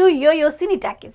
to Yoyo Cine Talkies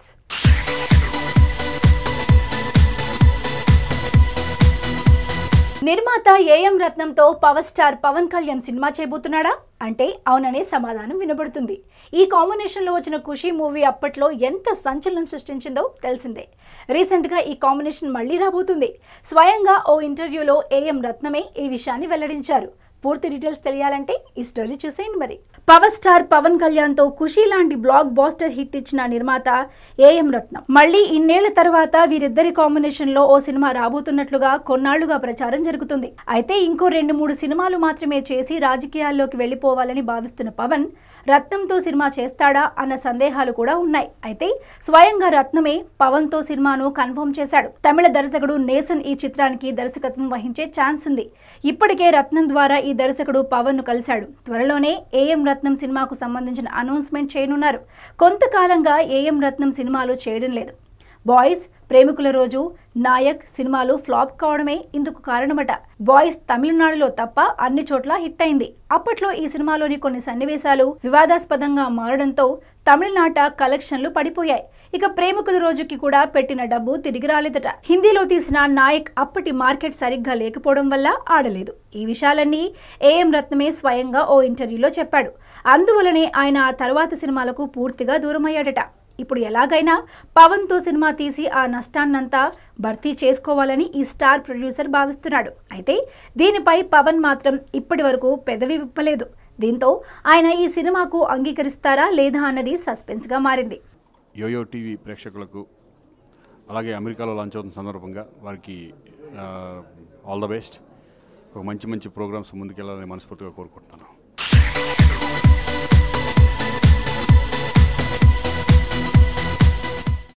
నిర్మాత A రత్నంతో power star Pawan Kalyan సినిమా చేయబోతున్నాడా అంటే అవుననే సమాధానం వినబడుతుంది ఈ కాంబినేషన్లో వచ్చిన ఖుషి మూవీ అప్పట్లో ఎంత సంచలనం సృష్టించిందో తెలిసిందే రీసెంట్గా ఈ కాంబినేషన్ మళ్ళీ రాబోతుంది స్వయంగా ఓ ఇంటర్వ్యూలో ఏఎం రత్నమే ఈ విషయాన్ని వెల్లడించారు పూర్తి డీటెయిల్స్ తెలియాలంటే ఈ స్టోరీ చూసేయండి మరి పవర్ స్టార్ పవన్ కళ్యాణ్ తో ఖుషి లాంటి బ్లాక్ బాస్టర్ హిట్ ఇచ్చిన నిర్మాత ఏఎం రత్నం మళ్ళీ ఇన్నేళ్ల తర్వాత వీరిద్దరి కాంబినేషన్ లో ఓ సినిమా రాబోతున్నట్లుగా కొన్నాళ్లుగా ప్రచారం జరుగుతుంది అయితే ఇంకో రెండు మూడు సినిమాలు మాత్రమే చేసి రాజకీయాల్లోకి వెళ్లిపోవాలని భావిస్తున్న పవన్ రత్నంతో సినిమా చేస్తాడా అన్న సందేహాలు కూడా ఉన్నాయి అయితే స్వయంగా రత్నమే పవన్ తో సినిమాను కన్ఫర్మ్ చేశాడు తమిళ దర్శకుడు నేసన్ ఈ చిత్రానికి దర్శకత్వం వహించే ఛాన్స్ ఉంది ఇప్పటికే రత్నం ద్వారా ఈ దర్శకుడు పవన్ ను కలిశాడు త్వరలోనే ఏఎం రత్నం సినిమాకు సంబంధించిన అనౌన్స్మెంట్ చేయనున్నారు కొంతకాలంగా ఏఎం రత్నం సినిమాలు చేయడం లేదు బాయ్స్ ప్రేమికుల రోజు నాయక్ సినిమాలు ఫ్లాప్ కావడమే ఇందుకు కారణమట బాయ్స్ తమిళనాడులో తప్ప అన్ని చోట్ల హిట్ అయింది అప్పట్లో ఈ సినిమాలోని కొన్ని సన్నివేశాలు వివాదాస్పదంగా మారడంతో తమిళనాట కలెక్షన్లు పడిపోయాయి ఇక ప్రేమికుల రోజుకి కూడా పెట్టిన డబ్బు తిరిగి రాలేదట హిందీలో తీసిన నాయక్ అప్పటి మార్కెట్ సరిగ్గా లేకపోవడం వల్ల ఆడలేదు ఈ విషయాలన్నీ ఏఎం రత్నమే స్వయంగా ఓ ఇంటర్వ్యూలో చెప్పాడు అందువలనే ఆయన ఆ తర్వాత సినిమాలకు పూర్తిగా దూరమయ్యాడట ఇప్పుడు ఎలాగైనా పవన్తో సినిమా తీసి ఆ నష్టాన్నంతా భర్తీ చేసుకోవాలని ఈ స్టార్ ప్రొడ్యూసర్ భావిస్తున్నాడు అయితే దీనిపై పవన్ మాత్రం ఇప్పటి వరకు పెదవి విప్పలేదు దీంతో ఆయన ఈ సినిమాకు అంగీకరిస్తారా లేదా అన్నది సస్పెన్స్గా మారింది యోయో టీవీ ప్రేక్షకులకు అలాగే అమెరికాలో లాంచ్ అవుతున్న సందర్భంగా వారికి ఆల్ ద బెస్ట్ ఒక మంచి మంచి ప్రోగ్రామ్స్ ముందుకెళ్ళాలని మనస్ఫూర్తిగా కోరుకుంటున్నాను